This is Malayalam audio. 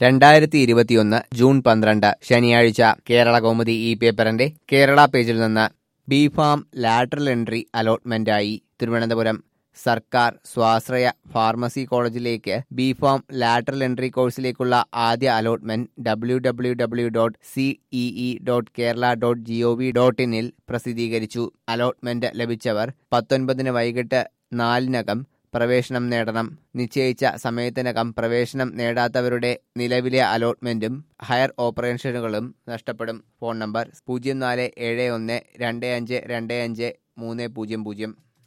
രണ്ടായിരത്തി ഇരുപത്തിയൊന്ന് ജൂൺ പന്ത്രണ്ട് ശനിയാഴ്ച കേരള കൗമുദി ഈ പേപ്പറിന്റെ കേരള പേജിൽ നിന്ന് ബി ഫാം ലാറ്ററൽ എൻട്രി അലോട്ട്മെന്റായി തിരുവനന്തപുരം സർക്കാർ സ്വാശ്രയ ഫാർമസി കോളേജിലേക്ക് ബി ഫാം ലാറ്ററൽ എൻട്രി കോഴ്സിലേക്കുള്ള ആദ്യ allotment W W W dot CEE dot Kerala dot G O V dot ഇനിൽ പ്രസിദ്ധീകരിച്ചു അലോട്ട്മെന്റ് ലഭിച്ചവർ പത്തൊൻപതിന് വൈകിട്ട് നാലിനകം പ്രവേശനം നേടണം നിശ്ചയിച്ച സമയത്തിനകം പ്രവേശനം നേടാത്തവരുടെ നിലവിലെ അലോട്ട്മെന്റും ഹയർ ഓപ്പറേഷനുകളും നഷ്ടപ്പെടും ഫോൺ നമ്പർ പൂജ്യം നാല് ഏഴ് ഒന്ന് രണ്ട് അഞ്ച് രണ്ട് അഞ്ച് മൂന്ന് പൂജ്യം പൂജ്യം